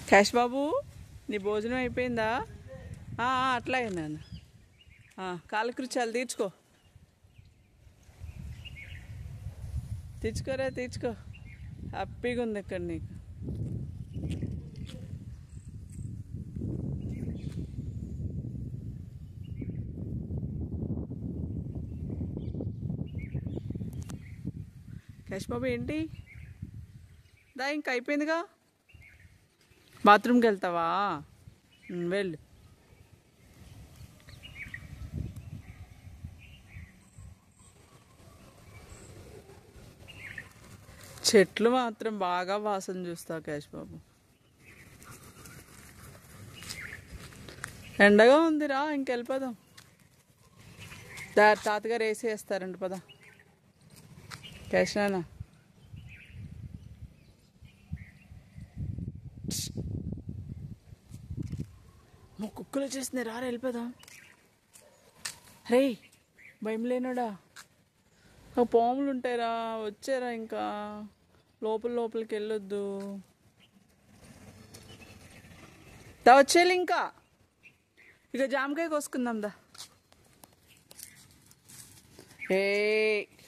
cash బాబు నీ భోజనం అయిపోయిందా ఆ, ఆ, అట్లాగే నాన్న ఆ, కాలకృత్యాలు తీర్చుకో తీర్చుకోరా తీర్చుకో హ్యాపీగా ఉంది ఇక్కడ నీకు క్యాష్ బాబు ఏంటి దా ఇంకా అయిపోయిందిగా బాత్రూమ్కి వెళ్తావా ఉమ్, వెళ్ళు చెట్లు మాత్రం బాగా వాసన చూస్తావు క్యాష్ బాబు ఎండగా ఉందిరా ఇంకెళ్ళిపోదాం దా తాతగారు వేసి వేస్తారండి పదా క్యాష్ నానా మా కుక్కలు వచ్చేసింది రారా వెళ్ళిపోదాం రే భయం లేనాడా ఆ పాములు ఉంటాయిరా వచ్చారా ఇంకా లోపల లోపలికి వెళ్ళొద్దు దా వచ్చేయాలి ఇంకా ఇక జామకాయ కోసుకుందాం దా ఏ